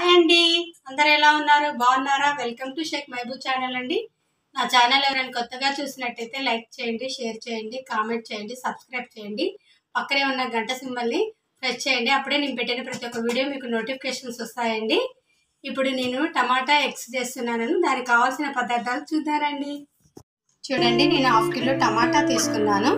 hi అండి అందరు ఎలా ఉన్నారు బాగున్నారా welcome to Shaik Mahaboob channel అండి నా ఛానల్ ఎవరైనా కొత్తగా చూసినట్టయితే లైక్ చేయండి షేర్ చేయండి కామెంట్ చేయండి సబ్స్క్రైబ్ చేయండి పక్కనే ఉన్న గంట సింబల్ని ప్రెస్ చేయండి అప్పుడే నేను పెట్టిన ప్రతి ఒక్క వీడియో మీకు నోటిఫికేషన్స్ వస్తాయండి ఇప్పుడు నేను టమాటా ఎగ్స్ చేస్తున్నాను దానికి కావాల్సిన పదార్థాలు చూద్దారండి చూడండి నేను హాఫ్ కిలో టమాటా తీసుకున్నాను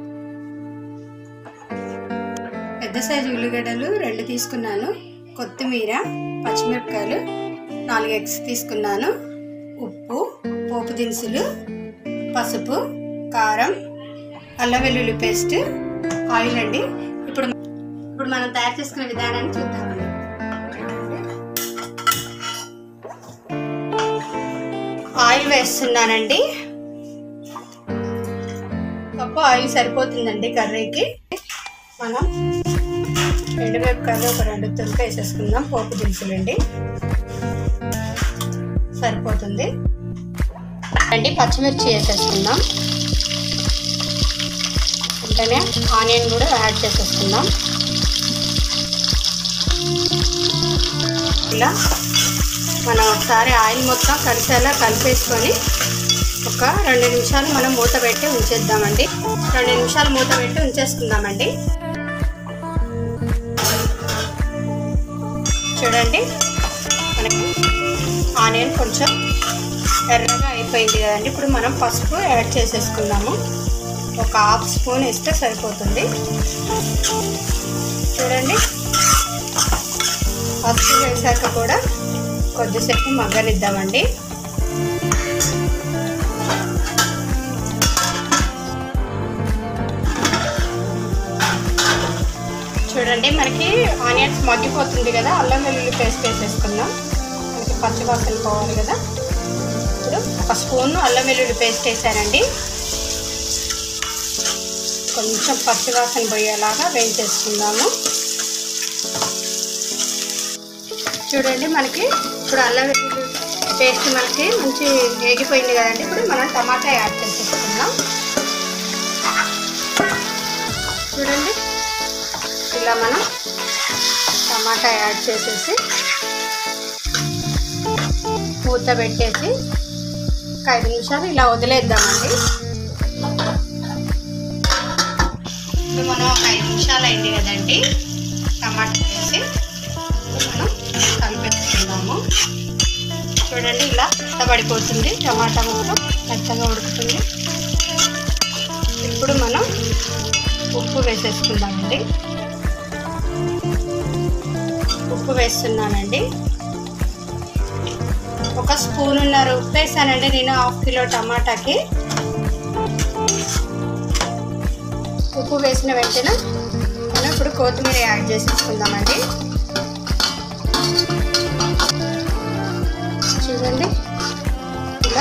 పెద్ద సైజు ఉల్లిగడ్డలు రెండు తీసుకున్నాను కొత్తిమీర పచ్చిమిరపకాయలు నాలుగు ఎగ్స్ తీసుకున్నాను ఉప్పు పోపు దినుసులు పసుపు కారం అల్లం వెల్లుల్లి పేస్ట్ ఆయిల్ అండి ఇప్పుడు ఇప్పుడు మనం తయారు చేసుకునే విధానాన్ని చూద్దామండి ఆయిల్ వేస్తున్నానండి కప్పు ఆయిల్ సరిపోతుందండి కర్రీకి మనం ఎండుమిరపకాయలు ఒక రెండు తురుపు వేసేసుకుందాం పోపు దినుసులండి సరిపోతుంది అండి పచ్చిమిర్చి వేసేసుకుందాం వెంటనే ఆనియన్ కూడా యాడ్ చేసేసుకుందాం ఇలా మనం ఒకసారి ఆయిల్ మొత్తం కలిసేలా కలిపేసుకొని ఒక రెండు నిమిషాలు మనం మూత పెట్టి ఉంచేద్దామండి రెండు నిమిషాలు మూత పెట్టి ఉంచేసుకుందామండి చూడండి మనకి ఆనియన్ కొంచెం ఎర్రగా అయిపోయింది కదండి ఇప్పుడు మనం పసుపు యాడ్ చేసేసుకుందాము ఒక హాఫ్ స్పూన్ ఇస్తే సరిపోతుంది చూడండి పసుపు వేసాక కూడా కొద్దిసేపు మగ్గనిద్దామండి చూడండి మనకి ఆనియన్స్ మగ్గిపోతుంది కదా అల్లం వెల్లుల్లి పేస్ట్ వేసేసుకుందాం మనకి పచ్చివాసన పోవాలి కదా ఇప్పుడు ఒక స్పూన్ అల్లం వెల్లుల్లి పేస్ట్ వేసానండి కొంచెం పచ్చివాసన పోయేలాగా వేయించేసుకుందాము చూడండి మనకి ఇప్పుడు అల్లం వెల్లుల్లి పేస్ట్ మనకి మంచి వేగిపోయింది కదండి ఇప్పుడు మనం టమాటా యాడ్ చేసేసుకుందాం చూడండి ఇలా మనం టమాటా యాడ్ చేసేసి మూత పెట్టేసి ఒక ఐదు నిమిషాలు ఇలా వదిలేద్దామండి ఇప్పుడు మనం ఒక ఐదు నిమిషాలు అయింది కదండి టమాటా వేసి మనం కలిపేసుకుందాము చూడండి ఇలా మెత్తబడిపోతుంది టమాటా మొత్తం మెత్తగా ఉడుకుతుంది ఇప్పుడు మనం ఉప్పు వేసేసుకుందామండి ఉప్పు వేస్తున్నానండి ఒక స్పూన్ ఉన్నర ఉప్పు వేసానండి నేను హాఫ్ కిలో టమాటాకి ఉప్పు వేసిన వెంటనే మనం ఇప్పుడు కొత్తిమీర యాడ్ చేసేసుకుందామండి చూడండి ఇలా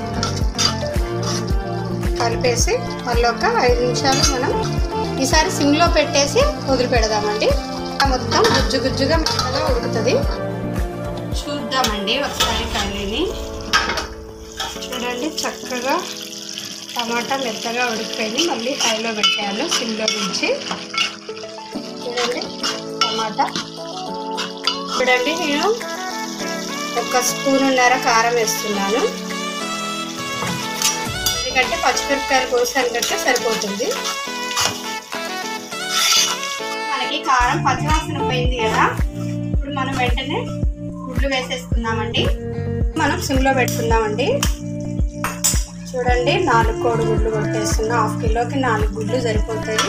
కలిపేసి మళ్ళీ ఒక ఐదు నిమిషాలు మనం ఈసారి సిమ్లో పెట్టేసి వదిలిపెడదామండి మొత్తం గుజ్జు గుజ్జుగా మెత్తగా ఉడుకుతుంది చూద్దామండి ఒకసారి కర్రీని చూడండి చక్కగా టమాటా మెత్తగా ఉడికిపోయింది మళ్ళీ హైలో పెట్టాను సిమ్లో నుంచి చూడండి టమాటా చూడండి నేను ఒక స్పూన్ ఉన్నర కారం వేస్తున్నాను ఎందుకంటే పచ్చిమిరపకాయలు కోసాను కంటే సరిపోతుంది మనకి కారం పచ్చివాసన పోయింది కదా ఇప్పుడు మనం వెంటనే గుడ్లు వేసేసుకుందామండి మనం సిమ్లో పెట్టుకుందామండి చూడండి నాలుగు కోడి గుడ్లు కొట్టేస్తున్నా హాఫ్ కిలోకి నాలుగు గుడ్లు సరిపోతాయి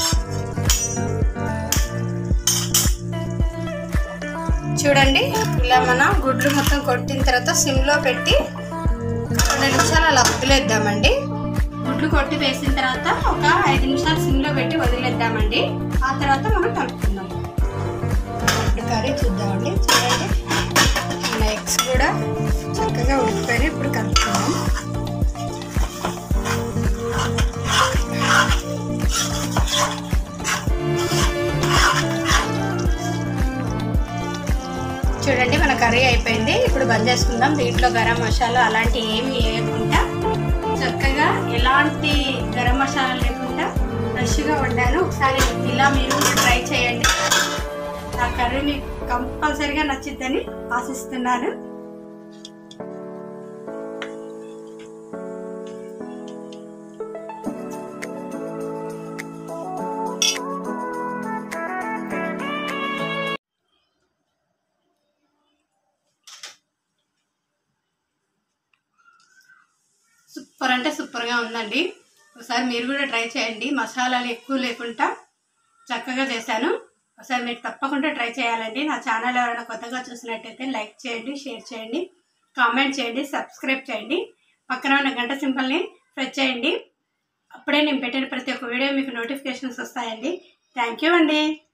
చూడండి ఇలా మనం గుడ్లు మొత్తం కొట్టిన తర్వాత సిమ్లో పెట్టి రెండు నిమిషాలు అలా వదిలేద్దామండి గుడ్లు కొట్టి వేసిన తర్వాత ఒక ఐదు నిమిషాలు సిమ్లో పెట్టి వదిలేద్దామండి ఆ తర్వాత మనం కలుపుకుందాం ఇప్పుడు కర్రీ చూద్దామండి చూడండి మన ఎగ్స్ కూడా చక్కగా ఉడికిపోయినాయి ఇప్పుడు కలుపుకుందాం చూడండి మన కర్రీ అయిపోయింది ఇప్పుడు బంద్ చేసుకుందాం దీంట్లో గరం మసాలా అలాంటి ఏమి వేయకుండా చక్కగా ఎలాంటి గరం మసాలా లేకుండా ఫ్రెష్గా వండాను ఒకసారి ఇలా మీరు కూడా ట్రై చేయండి నా కర్రీ మీకు కంపల్సరిగా నచ్చిద్దని ఆశిస్తున్నాను సూపర్ అంటే సూపర్గా ఉందండి ఒకసారి మీరు కూడా ట్రై చేయండి మసాలాలు ఎక్కువ లేకుండా చక్కగా చేశాను ఒకసారి మీరు తప్పకుండా ట్రై చేయాలండి నా ఛానల్ ఎవరైనా కొత్తగా చూసినట్టయితే లైక్ చేయండి షేర్ చేయండి కామెంట్ చేయండి సబ్స్క్రైబ్ చేయండి పక్కన ఉన్న గంట సింబల్ని ప్రెస్ చేయండి అప్పుడే నేను పెట్టిన ప్రతి ఒక్క వీడియో మీకు నోటిఫికేషన్స్ వస్తాయండి థ్యాంక్ యూ అండి